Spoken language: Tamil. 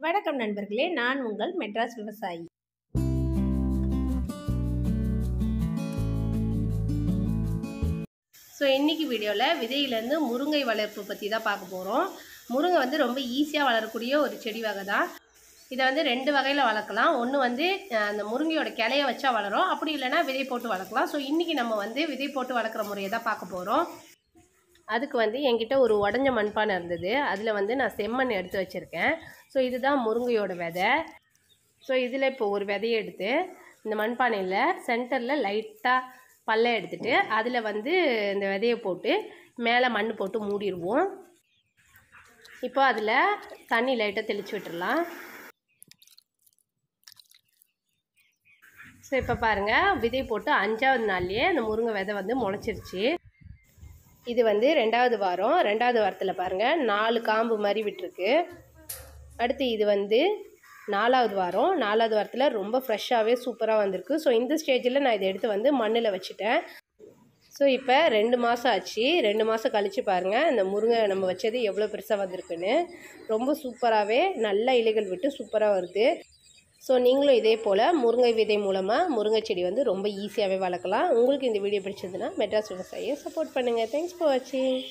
வணக்கம் நண்பர்களே நான் உங்கள் மெட்ராஸ் விவசாயி ஸோ இன்றைக்கி வீடியோவில் விதையிலேருந்து முருங்கை வளர்ப்பு பற்றி தான் பார்க்க போகிறோம் முருங்கை வந்து ரொம்ப ஈஸியாக வளரக்கூடிய ஒரு செடி வகை தான் இதை வந்து ரெண்டு வகையில் வளர்க்கலாம் ஒன்று வந்து அஹ், அந்த முருங்கையோட கிளைய வச்சா வளரும் அப்படி இல்லைன்னா விதை போட்டு வளர்க்கலாம் ஸோ இன்றைக்கி நம்ம வந்து விதை போட்டு வளர்க்குற முறையை தான் பார்க்க போகிறோம் அதுக்கு வந்து என்கிட்ட ஒரு உடஞ்ச மண்பானை இருந்தது அதில் வந்து நான் செம்மண் எடுத்து வச்சுருக்கேன் ஸோ இதுதான் முருங்கையோட விதை ஸோ இதில் இப்போ ஒரு விதையை எடுத்து இந்த மண்பானையில் சென்டரில் லைட்டாக பல்ல எடுத்துட்டு அதில் வந்து இந்த விதையை போட்டு மேலே மண் போட்டு மூடிடுவோம் இப்போ அதில் தண்ணி லைட்டாக தெளித்து விட்டுறலாம் ஸோ இப்போ பாருங்கள் விதை போட்டு அஞ்சாவது நாள்லேயே அந்த முருங்கை விதை வந்து முளைச்சிருச்சு இது வந்து ரெண்டாவது வாரம் ரெண்டாவது வாரத்தில் பாருங்கள் நாலு காம்பு மாதிரி விட்டுருக்கு அடுத்து இது வந்து நாலாவது வாரம் நாலாவது வாரத்தில் ரொம்ப ஃப்ரெஷ்ஷாகவே சூப்பராக வந்திருக்கு ஸோ இந்த ஸ்டேஜில் நான் இதை எடுத்து வந்து மண்ணில் வச்சுட்டேன் ஸோ இப்போ ரெண்டு மாதம் ஆச்சு ரெண்டு மாதம் கழித்து பாருங்கள் இந்த முருங்கை நம்ம வச்சது எவ்வளோ பெருசாக வந்திருக்குன்னு ரொம்ப சூப்பராகவே நல்ல இலைகள் விட்டு சூப்பராக வருது ஸோ நீங்களும் இதே போல் முருங்கை விதை மூலமாக முருங்கை செடி வந்து ரொம்ப ஈஸியாகவே வளர்க்கலாம் உங்களுக்கு இந்த வீடியோ பிடிச்சதுன்னா மெட்ராஸ் விவசாயியை சப்போர்ட் பண்ணுங்கள் தேங்க்ஸ் ஃபார் வாட்சிங்